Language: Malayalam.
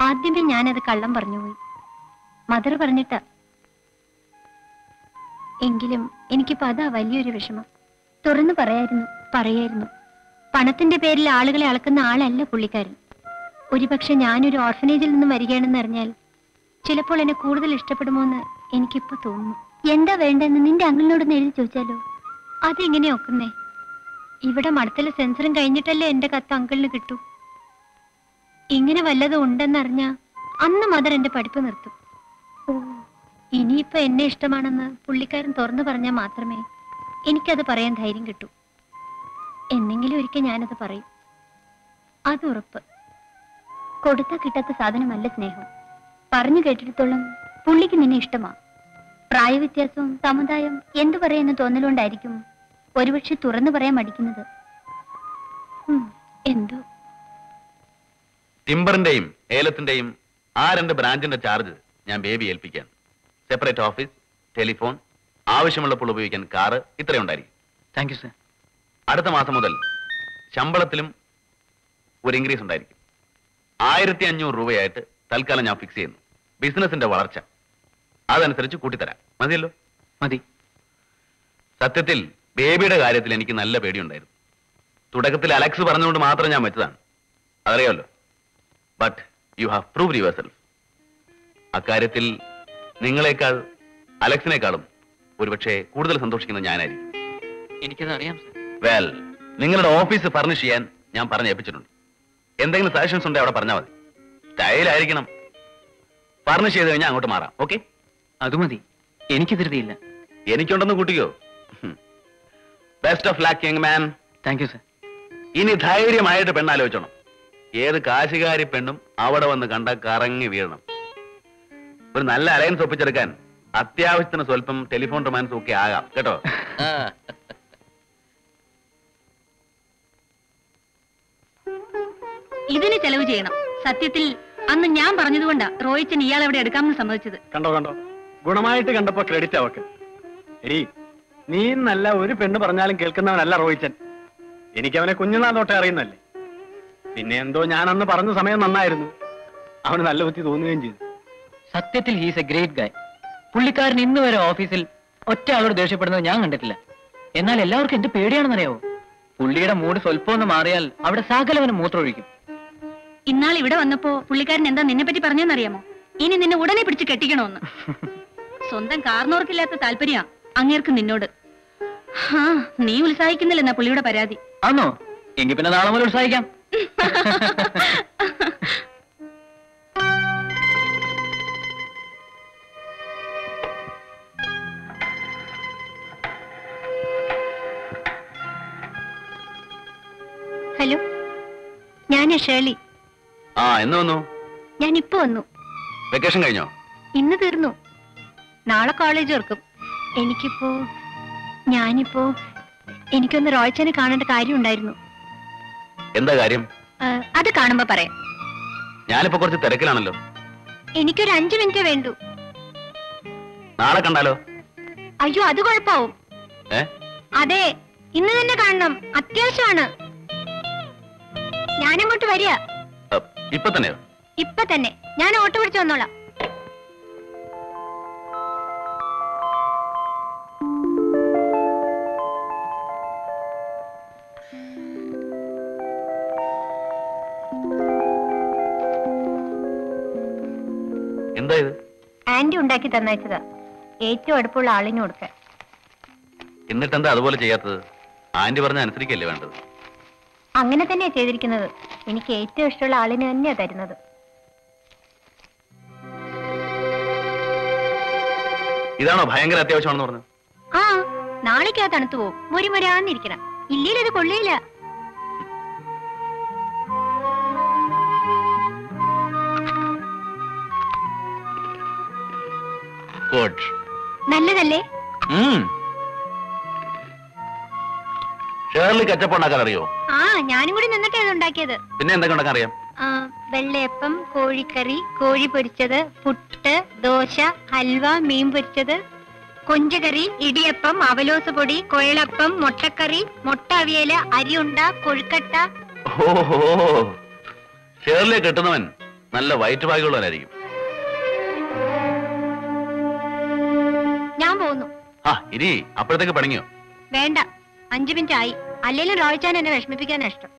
ആദ്യമേ ഞാനത് കള്ളം പറഞ്ഞുപോയി മദർ പറഞ്ഞിട്ടാ എങ്കിലും എനിക്കിപ്പോ അതാ വലിയൊരു വിഷമം തുറന്നു പറയായിരുന്നു പറയായിരുന്നു പണത്തിന്റെ പേരിൽ ആളുകളെ അളക്കുന്ന ആളല്ല പുള്ളിക്കാരൻ ഒരുപക്ഷെ ഞാനൊരു ഓർഫനേജിൽ നിന്നും വരികയാണെന്ന് അറിഞ്ഞാൽ ചിലപ്പോൾ എന്നെ കൂടുതൽ ഇഷ്ടപ്പെടുമോ എന്ന് എനിക്കിപ്പോ തോന്നുന്നു എന്താ വേണ്ടെന്ന് നിന്റെ അങ്കിളിനോടൊന്ന് എഴുതി ചോദിച്ചാലോ അതെങ്ങനെയാ ഒക്കുന്നേ ഇവിടെ മടത്തിലെ സെൻസറും കഴിഞ്ഞിട്ടല്ലേ എന്റെ കത്ത് അങ്കിളിന് കിട്ടൂ ഇങ്ങനെ വല്ലതും ഉണ്ടെന്നറിഞ്ഞ അന്ന് മദർ എന്റെ പഠിപ്പ് നിർത്തും ഓ ഇനിയിപ്പോ എന്നെ ഇഷ്ടമാണെന്ന് പുള്ളിക്കാരൻ തുറന്നു പറഞ്ഞാൽ മാത്രമേ എനിക്കത് പറയാൻ ധൈര്യം കിട്ടൂ എന്നെങ്കിലും ഒരിക്കൽ ഞാനത് പറയും അത് ഉറപ്പ് കൊടുത്താ കിട്ടാത്ത സാധനമല്ല സ്നേഹം പറഞ്ഞു കേട്ടിടത്തോളം പുള്ളിക്ക് നിന്നെ ഇഷ്ടമാ പ്രായവ്യത്യാസവും സമുദായം എന്തു പറയുന്ന തോന്നലുകൊണ്ടായിരിക്കും ഒരുപക്ഷെ തുറന്നു പറയാൻ മടിക്കുന്നത് ഉം, എന്തോ ടിമ്പറിന്റെയും ഏലത്തിന്റെയും ആ രണ്ട് ബ്രാഞ്ചിന്റെ ചാർജ് ഞാൻ ബേബി ഏൽപ്പിക്കാൻ സെപ്പറേറ്റ് ഓഫീസ് ടെലിഫോൺ ആവശ്യമുള്ളപ്പോൾ ഉപയോഗിക്കാൻ കാറ് ഇത്രയും ഉണ്ടായിരിക്കും താങ്ക് യു സർ അടുത്ത മാസം മുതൽ ശമ്പളത്തിലും ഒരു ഇൻക്രീസ് ഉണ്ടായിരിക്കും ആയിരത്തി അഞ്ഞൂറ് രൂപയായിട്ട് തൽക്കാലം ഞാൻ ഫിക്സ് ചെയ്യുന്നു ബിസിനസിന്റെ വളർച്ച അതനുസരിച്ച് കൂട്ടിത്തരാം മതിയല്ലോ മതി സത്യത്തിൽ ബേബിയുടെ കാര്യത്തിൽ എനിക്ക് നല്ല പേടിയുണ്ടായിരുന്നു തുടക്കത്തിൽ അലക്സ് പറഞ്ഞുകൊണ്ട് മാത്രം ഞാൻ വെച്ചതാണ് അതറിയാമല്ലോ but you have prove yourself അക്കാര്യത്തിൽ നിങ്ങളെക്കാൾ അലക്സിനേക്കാളും ഒരുപക്ഷെ കൂടുതൽ സന്തോഷിക്കുന്നത് ഞാനായിരിക്കും എനിക്കത് അറിയാം സർ വെൽ നിങ്ങളുടെ ഓഫീസ് ഫർണിഷ് ചെയ്യാൻ ഞാൻ പറഞ്ഞ് ഏൽപ്പിച്ചിട്ടുണ്ട് എന്തെങ്കിലും സജഷൻസ് ഉണ്ടെങ്കിൽ അവിടെ പറഞ്ഞാൽ മതി സ്റ്റൈലായിരിക്കണം ഫർണിഷ് ചെയ്ത് കഴിഞ്ഞാൽ അങ്ങോട്ട് മാറാം ഓക്കെ അത് മതി എനിക്ക് ധൃതിയില്ല എനിക്കുണ്ടെന്ന് കൂട്ടിക്കോ best of luck young man thank you sir ഇനി ധൈര്യമായിട്ട് പെണ്ണാലോചിച്ചോണം ഏത് കാശുകാരി പെണ്ണും അവിടെ വന്ന് കണ്ട കറങ്ങി വീഴണം ഒരു നല്ല അലയൻസ് ഒപ്പിച്ചെടുക്കാൻ അത്യാവശ്യത്തിന് സ്വല്പം ടെലിഫോൺ റൊമാൻസും ഒക്കെ ആകാം കേട്ടോ ഇതിന് ചെലവ് ചെയ്യണം സത്യത്തിൽ അന്ന് ഞാൻ പറഞ്ഞതുകൊണ്ടാ റോയിച്ചൻ ഇയാൾ അവിടെ എടുക്കാമെന്ന് സമ്മതിച്ചത് കണ്ടോ കണ്ടോ ഗുണമായിട്ട് കണ്ടപ്പോ ക്രെഡിറ്റ് അവക്ക് എടി നീ നല്ല ഒരു പെണ്ണ് പറഞ്ഞാലും കേൾക്കുന്നവനല്ല റോഹിച്ചൻ എനിക്ക് അവനെ കുഞ്ഞുനാൾ തൊട്ടേ അറിയുന്നല്ലേ പിന്നെ എന്തോ ഞാൻ അന്ന് പറഞ്ഞ സമയം നന്നായിരുന്നു അവന് നല്ല ബുദ്ധി തോന്നുകയും ചെയ്തു സത്യത്തിൽ ഹീസ് എ ഗ്രേറ്റ് ഗായ് പുള്ളിക്കാരൻ ഇന്ന് വരെ ഓഫീസിൽ ഒറ്റ ആളോട് ദേഷ്യപ്പെടുന്നത് ഞാൻ കണ്ടിട്ടില്ല എന്നാൽ എല്ലാവർക്കും എന്ത് പേടിയാണെന്നറിയാവോ പുള്ളിയുടെ മൂഡ് സ്വല്പം ഒന്ന് മാറിയാൽ അവിടെ സകലവനും മൂത്രമൊഴിക്കും ഇന്നാൾ ഇവിടെ വന്നപ്പോ പുള്ളിക്കാരൻ എന്താ നിന്നെ പറ്റി പറഞ്ഞെന്നറിയാമോ ഇനി നിന്നെ ഉടനെ പിടിച്ച് കെട്ടിക്കണോന്ന് സ്വന്തം കാർന്നോർക്കില്ലാത്ത താല്പര്യ അങ്ങേർക്ക് നിന്നോട് ഹാ നീ ഉത്സാഹിക്കുന്നില്ലെന്നാ പുള്ളിയുടെ പരാതി ആന്നോ എങ്കിൽ പിന്നെ നാളെ മുതൽ ഉത്സാഹിക്കാം ഹലോ ഞാനാ ഷേർലി ആ എന്ന് വന്നു ഞാൻ ഇപ്പൊ വന്നു വെക്കേഷൻ കഴിഞ്ഞോ ഇന്ന് തീർന്നു നാളെ കോളേജ് ഓർക്കും എനിക്കിപ്പോ ഞാനിപ്പോ എനിക്കൊന്ന് റോയ്ച്ചനെ കാണേണ്ട കാര്യമുണ്ടായിരുന്നു എന്താ കാര്യം ആ, അത് കാണുമ്പോ പറയാം ഞാനിപ്പോ കുറച്ച് തിരക്കിലാണല്ലോ എനിക്കൊരു അഞ്ചു മിനിറ്റ് വേണ്ടു നാളെ കണ്ടാലോ അയ്യോ അത് കുഴപ്പാവും ഏ അതെ ഇന്ന് തന്നെ കാണണം അത്യാവശ്യമാണ് ഞാനങ്ങോട്ട് വരിക അ, ഇപ്പൊ തന്നെയോ ഇപ്പൊ തന്നെ ഞാൻ ഓട്ടോ പിടിച്ചു വന്നോളാം എന്താ ഇത് ആന്റി ഉണ്ടാക്കി തന്നയച്ചതാ ഏറ്റവും അടുപ്പുള്ള ആളിന് കൊടുക്കാൻ എന്നിട്ടെന്താ അതുപോലെ ചെയ്യാത്തത് ആന്റി പറഞ്ഞ അനുസരിക്കല്ലേ വേണ്ടത് അങ്ങനെ തന്നെയാ ചെയ്തിരിക്കുന്നത് എനിക്ക് ഏറ്റവും ഇഷ്ടമുള്ള ആളിന് തന്നെയാ തരുന്നത് ഇതാണോ ഭയങ്കര അത്യാവശ്യമാണെന്ന് പറഞ്ഞത് ആ നാളേക്കാ തണുത്തു പോകും മുരിമുരാന്നിരിക്കണം ഇല്ലെങ്കിൽ അത് കൊള്ളിയില്ല ഗുഡ് നല്ലതല്ലേ ഷേർലി കച്ചപ്പ് ഉണ്ടാക്കാൻ അറിയോ ആ ഞാനും കൂടി നിന്നിട്ടാ ഇത് ഉണ്ടാക്കിയത് പിന്നെ എന്തൊക്കെ ഉണ്ടാക്കാൻ അറിയാം ആ, വെള്ളയപ്പം കോഴിക്കറി കോഴി പൊരിച്ചത് പുട്ട് ദോശ ഹൽവ മീൻ പൊരിച്ചത് കൊഞ്ചകറി ഇടിയപ്പം അവലോസ് പൊടി കൊഴലപ്പം മുട്ടക്കറി മുട്ട അവിയല് അരിയുണ്ട കൊഴുക്കട്ട ഓഹോ ഷേർലിയെ കെട്ടുന്നവൻ നല്ല വയറ്റുഭാഗ്യമുള്ളവനായിരിക്കും ഞാൻ പോകുന്നു ആ ഇരി അപ്പോഴത്തേക്ക് പണങ്ങിയോ വേണ്ട അഞ്ചു മിനിറ്റ് ആയി അല്ലെങ്കിലും റോയിച്ചാൻ എന്നെ വിഷമിപ്പിക്കാനാ ഇഷ്ടം